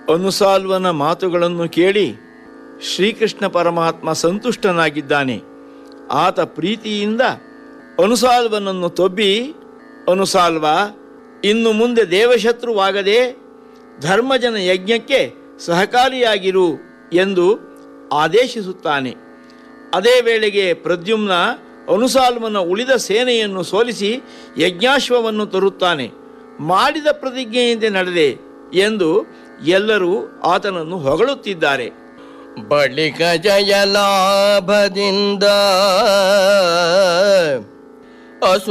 ಅನುಸಾಲ್ವನ ಮಾತುಗಳನ್ನು ಕೇಳಿ ಶ್ರೀಕೃಷ್ಣ ಪರಮಾತ್ಮ ಸಂತುಷ್ಟನಾಗಿದ್ದಾನೆ ಆತ ಪ್ರೀತಿಯಿಂದ ಅನುಸಾಲ್ವನನ್ನು ತೊಬ್ಬಿ ಅನುಸಾಲ್ವ ಇನ್ನು ಮುಂದೆ ದೇವಶತ್ರುವಾಗದೆ ಧರ್ಮಜನ ಯಜ್ಞಕ್ಕೆ ಸಹಕಾರಿಯಾಗಿರು ಎಂದು ಆದೇಶಿಸುತ್ತಾನೆ ಅದೇ ವೇಳೆಗೆ ಪ್ರದ್ಯುಮ್ನ ಅನುಸಾಲ್ವನ ಉಳಿದ ಸೇನೆಯನ್ನು ಸೋಲಿಸಿ ಯಜ್ಞಾಶ್ವವನ್ನು ತರುತ್ತಾನೆ ಮಾಡಿದ ಪ್ರತಿಜ್ಞೆಯಂತೆ ನಡೆದೆ ಎಂದು ಎಲ್ಲರೂ ಆತನನ್ನು ಹೊಗಳುತ್ತಿದ್ದಾರೆ ಬಳಿಕ ಜಯ ಲಾಭದಿಂದ ಅಸು